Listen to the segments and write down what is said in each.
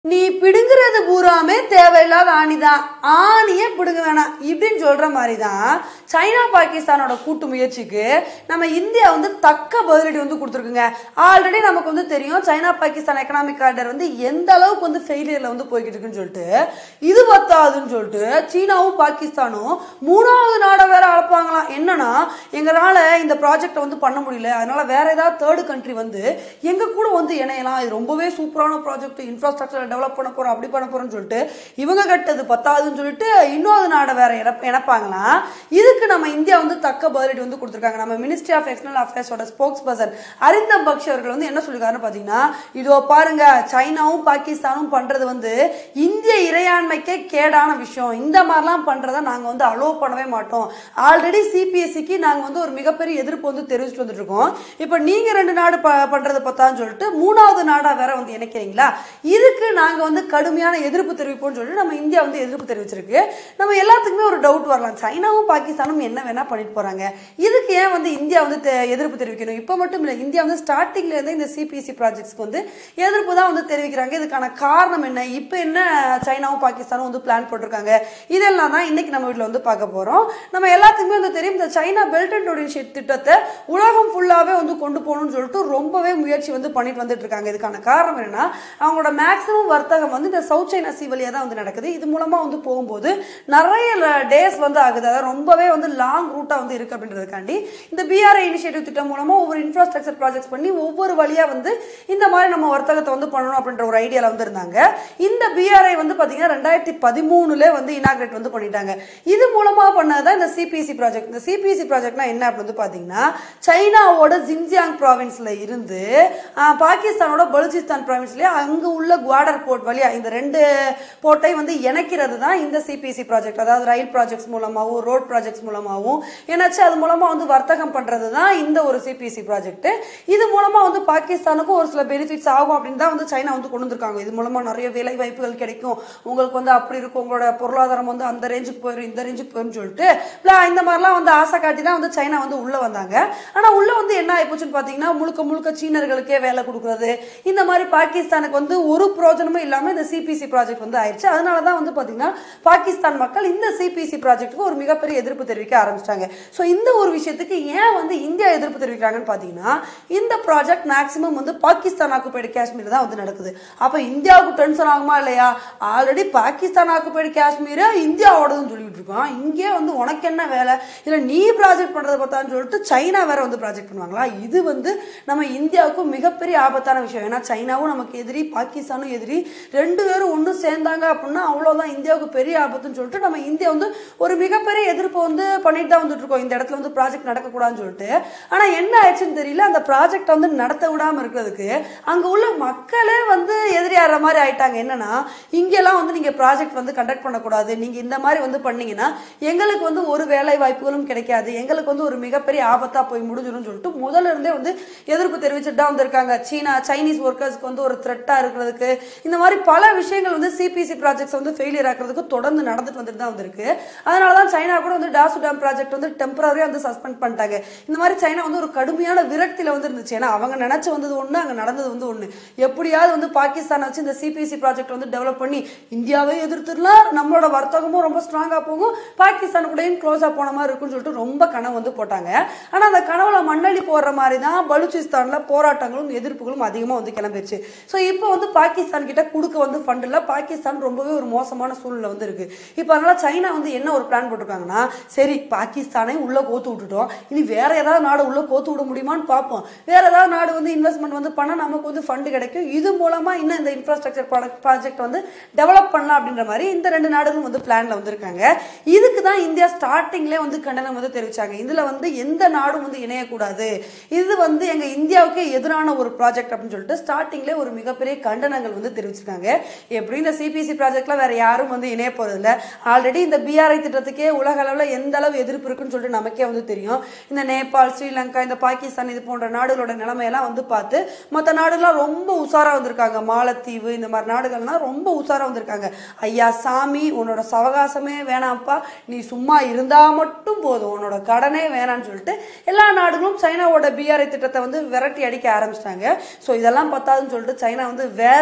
நீ பிடுங்குறது பூராமே தேவையில்லாத ஆணி தான் ஆணியே பிடுங்க வேணாம் இப்படின்னு சொல்ற மாதிரி தான் சைனா பாகிஸ்தானோட கூட்டு முயற்சிக்கு நம்ம இந்தியா வந்து தக்க பதிலடி வந்து கொடுத்துருக்குங்க ஆல்ரெடி நமக்கு வந்து தெரியும் சைனா பாகிஸ்தான் எக்கனாமிக் கார்டர் வந்து எந்த அளவுக்கு வந்து ஃபெயிலியர்ல வந்து போய்கிட்டு இருக்குன்னு சொல்லிட்டு இது பத்தாதுன்னு சொல்லிட்டு சீனாவும் பாகிஸ்தானும் மூணாவது நாடை வேற அழைப்பாங்களாம் என்னன்னா எங்களால இந்த ப்ராஜெக்டை வந்து பண்ண முடியல அதனால வேற ஏதாவது தேர்டு கண்ட்ரி வந்து எங்க கூட வந்து இணையலாம் இது ரொம்பவே சூப்பரான ப்ராஜெக்ட் இன்ஃப்ராஸ்ட்ரக்சர் டெவலப் பண்ண போறோம் அப்படி பண்ண போறோம்னு சொல்லிட்டு இவங்க கட்டது பத்தாதுன்னு சொல்லிட்டு இன்னொரு நாடை வேற இணப்- இணைப்பாங்களாம் இதுக்கு நம்ம இந்தியா வந்து தக்க பதிலடி வந்து கொடுத்துருக்காங்க நம்ம மினிஸ்ட்ரி ஆஃப் எக்ஸ்டர்னல் அஃபேர்ஸோட ஸ்போக்ஸ் பர்சன் அரிந்தம் பக்ஷி அவர்கள் வந்து என்ன சொல்லிருக்காருன்னு பாத்தீங்கன்னா இதோ பாருங்க சைனாவும் பாகிஸ்தானும் பண்றது வந்து இந்திய இறையாண்மைக்கே கேடான விஷயம் இந்த மாதிரிலாம் பண்றதை நாங்க வந்து அலோவ் பண்ணவே மாட்டோம் ஆல்ரெடி சிபிஎஸ்சிக்கு நாங்க வந்து ஒரு மிகப்பெரிய எதிர்ப்பு வந்து தெரிவிச்சுட்டு வந்துட்டு இருக்கோம் இப்போ நீங்க ரெண்டு நாடு ப- பண்றது பத்தான்னு சொல்லிட்டு மூணாவது நாடா வேற வந்து இணைக்கிறீங்களா இதுக்கு நாங்க வந்து கடுமையான எதிர்ப்பு தெரிவிப்போம்னு சொல்லிட்டு நம்ம இந்தியா வந்து எதிர்ப்பு தெரிவிச்சிருக்கு நம்ம எல்லாத்துக்குமே ஒரு டவுட் வரலாம் சைனாவும் பாகிஸ்தானும் என்ன வேணா பண்ணிட்டு போறாங்க இதுக்கு ஏன் வந்து இந்தியா வந்து தெ- எதிர்ப்பு தெரிவிக்கணும் இப்போ மட்டும் இல்லை இந்தியா வந்து ஸ்டார்டிங்ல இருந்தே இந்த சிபிஎஸ்சி ப்ராஜெக்ட்ஸ்க்கு வந்து எதிர்ப்பு தான் வந்து தெரிவிக்கிறாங்க இதுக்கான காரணம் என்ன இப்போ என்ன சைனாவும் பாகிஸ்தானும் வந்து பிளான் போட்டிருக்காங்க இதெல்லாம் தான் இன்னைக்கு நம்ம வீட்டில் வந்து பார்க்க போறோம் நம்ம எல்லாத்துக்குமே வந்து தெரியும் இந்த China Belt and Road Initiative திட்டத்தை உலகம் ஃபுல்லாவே வந்து கொண்டு போகணும்னு சொல்லிட்டு ரொம்பவே முயற்சி வந்து பண்ணிட்டு வந்துட்டு இருக்காங்க இதுக்கான காரணம் என்னன்னா அவங்களோட மேக்ஸிமம் வர்த்தகம் வந்து இந்த சவுத் சைனா சி வழியா தான் வந்து நடக்குது இது மூலமா வந்து போகும்போது நிறைய டேஸ் வந்து ஆகுது அதாவது ரொம்பவே வந்து லாங் ரூட்டா வந்து இருக்கு அப்படின்றதுக்காண்டி இந்த பிஆர்ஐ இனிஷியேட்டிவ் திட்டம் மூலமா ஒவ்வொரு இன்ஃப்ராஸ்ட்ரக்சர் ப்ராஜெக்ட்ஸ் பண்ணி ஒவ்வொரு வழியா வந்து இந்த மாதிரி நம்ம வர்த்தகத்தை வந்து பண்ணணும் அப்படின்ற ஒரு ஐடியால வந்து இருந்தாங்க இந்த பிஆர்ஐ வந்து பாத்தீங்கன்னா ரெண்டாயிரத்தி பதிமூணுல வந்து இனாகிரேட் வந்து பண்ணிட்டாங்க இது மூலமா பண்ணதான் இந்த சிபிசி ப்ராஜெக்ட் இந்த சிபிசி ப்ராஜெக்ட்னா என்ன அப்படின்னு வந்து பாத்தீங்கன்னா சைனாவோட ஜின்ஜியாங் ப்ராவின்ஸ்ல இருந்து ஆஹ், பாகிஸ்தானோட பலுச்சிஸ்தான் ப்ராவின்ஸ்லயே அங்க உள்ள குவாடர் போர்ட் வழியா இந்த ரெண்டு போர்ட்டை வந்து இணைக்கிறது தான் இந்த சிபிசி ப்ராஜெக்ட் அதாவது ரயில் ப்ராஜெக்ட்ஸ் மூலமாகவும் ரோட் ப்ராஜெக்ட்ஸ் மூலமாகவும் ஏன்னாச்சும் அது மூலமா வந்து வர்த்தகம் பண்றது தான் இந்த ஒரு சிபிசி ப்ராஜெக்ட் இது மூலமா வந்து பாகிஸ்தானுக்கும் ஒரு சில பெனிஃபிட்ஸ் ஆகும் அப்படின்னு தான் வந்து சைனா வந்து கொண்டு வந்திருக்காங்க இது மூலமா நிறைய வேலை வாய்ப்புகள் கிடைக்கும் உங்களுக்கு வந்து அப்படி இருக்கும் உங்களோட பொருளாதாரம் வந்து அந்த ரேஞ்சுக்கு போயிடும் இந்த ரேஞ்சுக்கு போயிடும் சொல்லிட்டு இல்ல இந்த மாதிரிலாம் வந்து ஆசை காட்டி தான் வந்து சைனா வந்து உள்ள வந்தாங்க ஆனா உள்ள வந்து என்ன ஆயிப்போச்சுன்னு பாத்தீங்கன்னா முழுக்க முழுக்க சீனர்களுக்கே வேலை கொடுக்கறது இந்த மாதிரி பாகிஸ்தானுக்கு வந்து ஒரு பிரோஜனமும் இல்லாம இந்த சிபிசி ப்ராஜெக்ட் வந்து ஆயிடுச்சு அதனால தான் வந்து பாத்தீங்கன்னா பாகிஸ்தான் மக்கள் இந்த சிபிசி ப்ராஜெக்ட்டுக்கு ஒரு மிகப்பெரிய எதிர்ப்பு தெரிவிக்க ஆரம்பிச்சிட்டாங்க ஸோ இந்த ஒரு விஷயத்துக்கு ஏன் வந்து இந்தியா எதிர்ப்பு தெரிவிக்கிறாங்கன்னு பாத்தீங்கன்னா இந்த ப்ராஜெக்ட் மேக்ஸிமம் வந்து பாகிஸ்தான் ஆக்குபைடு காஷ்மீர் தான் வந்து நடக்குது அப்ப இந்தியாவுக்கு டென்ஷன் ஆகுமா இல்லையா ஆல்ரெடி பாகிஸ்தான் ஆக்குபைடு காஷ்மீர் இந்தியாவோடதுன்னு சொல்லிட்டு இருக்கோம் இங்கே வந்து உனக்கு என்ன வேலை இல்ல நீ ப்ராஜெக்ட் பண்றதை பார்த்தான்னு சொல்லிட்டு சைனா வேற வந்து ப்ராஜெக்ட் பண்ணுவாங்களா இது வந்து நம்ம இந்தியாவுக்கும் மிகப்பெரிய ஆபத்தான விஷயம் ஏன்னா சைனாவும் நமக்கு எதிரி பாகிஸ்தானும் எதிரி ரெண்டு பேரும் ஒன்று சேர்ந்தாங்க அப்படின்னா அவ்வளோதான் இந்தியாவுக்கு பெரிய ஆபத்துன்னு சொல்லிட்டு நம்ம இந்தியா வந்து ஒரு மிகப்பெரிய எதிர்ப்பு வந்து பண்ணிட்டு தான் வந்துட்டு இருக்கோம் இந்த இடத்துல வந்து ப்ராஜெக்ட் நடக்கக்கூடாதுன்னு சொல்லிட்டு ஆனா என்ன ஆயிடுச்சுன்னு தெரியல அந்த ப்ராஜெக்ட் வந்து நடத்த விடாம இருக்கிறதுக்கு அங்க உள்ள மக்களே வந்து எதிரியாடுற மாதிரி ஆயிட்டாங்க என்னன்னா இங்கெல்லாம் வந்து நீங்க ப்ராஜெக்ட் வந்து கண்டக்ட் பண்ணக்கூடாது நீங்க இந்த மாதிரி வந்து பண்ணீங்கன்னா எங்களுக்கு வந்து ஒரு வேலை வாய்ப்புகளும் கிடைக்காது எங்களுக்கு வந்து ஒரு மிகப்பெரிய ஆபத்தா போய் முடிஞ்சிடும் சொல்லிட்டு முதல்ல இருந்தே வந்து எதிர்ப்பு தெரிவிச்சுட்டு தான் வந்திருக்காங்க சீனா சைனீஸ் ஒர்க்கர்ஸ்க்கு வந்து ஒரு த்ரெட்டா இருக்கிறதுக்கு இந்த மாதிரி பல விஷயங்கள் வந்து சிபிசி ப்ராஜெக்ட்ஸ் வந்து ஃபெயிலியர் ஆக்குறதுக்கு தொடர்ந்து நடந்துட்டு வந்துட்டு தான் வந்திருக்கு அதனால தான் சைனா கூட வந்து டாசு டேம் ப்ராஜெக்ட் வந்து டெம்பரரியா வந்து சஸ்பெண்ட் பண்ணிட்டாங்க இந்த மாதிரி சைனா வந்து ஒரு கடுமையான விரக்தியில வந்து இருந்துச்சு ஏன்னா அவங்க நினைச்சு வந்தது ஒண்ணு அங்க நடந்தது வந்து ஒண்ணு எப்படியாவது வந்து பாகிஸ்தான் வச்சு இந்த சிபிசி ப்ராஜெக்ட் வந்து டெவலப் பண்ணி இந்தியாவை எதிர்த்துலாம் நம்மளோட வர்த்தகமும் ரொம்ப ஸ்ட்ராங்கா போகும் பாகிஸ்தான் கூடயும் க்ளோஸா போன மாதிரி இருக்கும்னு சொல்லிட்டு ரொம்ப கனவு வந்து போட்டாங்க ஆனா அந்த கனவுல மண்ணள்ளி போடுற மாதிரி தான் பலுச்சிஸ்தான்ல போராட்டங்களும் எதிர்ப்புகளும் அதிகமா வந்து கிளம்பிருச்சு ஸோ இப்போ வந்து பாகிஸ்தான் கிட்ட கொடுக்க வந்து ஃபண்ட் இல்ல பாகிஸ்தான் ரொம்பவே ஒரு மோசமான சூழ்நிலை வந்து இருக்கு இப்போ அதனால சைனா வந்து என்ன ஒரு பிளான் போட்டிருக்காங்கன்னா சரி பாகிஸ்தானை உள்ள கோத்து விட்டுட்டோம் இனி வேற ஏதாவது நாடு உள்ள கோத்து விட முடியுமான்னு பார்ப்போம் வேற ஏதாவது நாடு வந்து இன்வெஸ்ட்மெண்ட் வந்து பண்ணா நமக்கு வந்து ஃபண்ட் கிடைக்கும் இது மூலமா இன்னும் இந்த இன்ஃப்ராஸ்ட்ரக்சர் ப்ராஜெக்ட் வந்து டெவலப் பண்ணலாம் அப்படின்ற மாதிரி இந்த ரெண்டு நாடுகளும் வந்து பிளான்ல வந்திருக்காங்க இதுக்கு தான் இந்தியா ஸ்டார்டிங்லேயே வந்து கண்டனம் வந்து தெரிவிச்சாங்க இதுல வந்து எந்த நாடும் வந்து இணையக்கூடாது இது வந்து எங்க இந்தியாவுக்கு எதிரான ஒரு ப்ராஜெக்ட் அப்படின்னு சொல்லிட்டு ஸ்டார்டிங்லேயே ஒரு மிகப்பெரிய கண்டனங்கள் வந்து தெரிவிச்சிருக்காங்க எப்படி இந்த சிபிசி ப்ராஜெக்ட்ல வேற யாரும் வந்து இணைய போறது இல்ல ஆல்ரெடி இந்த பிஆர்ஐ திட்டத்துக்கே உலக அளவுல எந்த அளவு எதிர்ப்பு இருக்குன்னு சொல்லிட்டு நமக்கே வந்து தெரியும் இந்த நேபாள் ஸ்ரீலங்கா இந்த பாகிஸ்தான் இது போன்ற நாடுகளோட நிலைமையெல்லாம் வந்து பார்த்து மற்ற நாடுகள்லாம் ரொம்ப உஷாரா வந்திருக்காங்க மாலத்தீவு இந்த மாதிரி நாடுகள்லாம் ரொம்ப உஷாரா வந்திருக்காங்க ஐயா சாமி உன்னோட சவகாசமே வேணாம்ப்பா நீ சும்மா இருந்தா மட்டும் போதும் உன்னோட கடனே வேணாம்னு சொல்லிட்டு எல்லா நாடுகளும் சைனாவோட பிஆர்ஐ திட்டத்தை வந்து விரட்டி அடிக்க ஆரம்பிச்சிட்டாங்க ஸோ இதெல்லாம் பத்தாதுன்னு சொல்லிட்டு சைனா வந்து வேற நாடை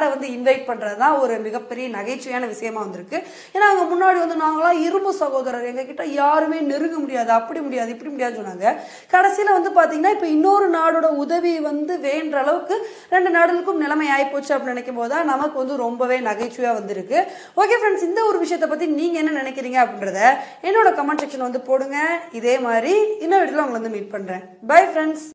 வந்து இன்வைட் பண்றது தான் ஒரு மிகப்பெரிய நகைச்சுவையான விஷயமா வந்திருக்கு ஏன்னா அவங்க முன்னாடி வந்து நாங்களாம் இரும்பு சகோதரர் எங்க கிட்ட யாருமே நெருங்க முடியாது அப்படி முடியாது இப்படி முடியாது சொன்னாங்க கடைசியில வந்து பாத்தீங்கன்னா இப்ப இன்னொரு நாடோட உதவி வந்து வேண்ட அளவுக்கு ரெண்டு நாடுகளுக்கும் நிலைமை ஆயிப்போச்சு அப்படின்னு நினைக்கும் போது தான் நமக்கு வந்து ரொம்பவே நகைச்சுவையா வந்திருக்கு ஓகே ஃப்ரெண்ட்ஸ் இந்த ஒரு விஷயத்தை பத்தி நீங்க என்ன நினைக்கிறீங்க அப்படின்றத என்னோட கமெண்ட் செக்ஷன் வந்து போடுங்க இதே மாதிரி இன்னொரு வீடியோல உங்களை வந்து மீட் பண்றேன் பை ஃப்ரெண்ட்ஸ்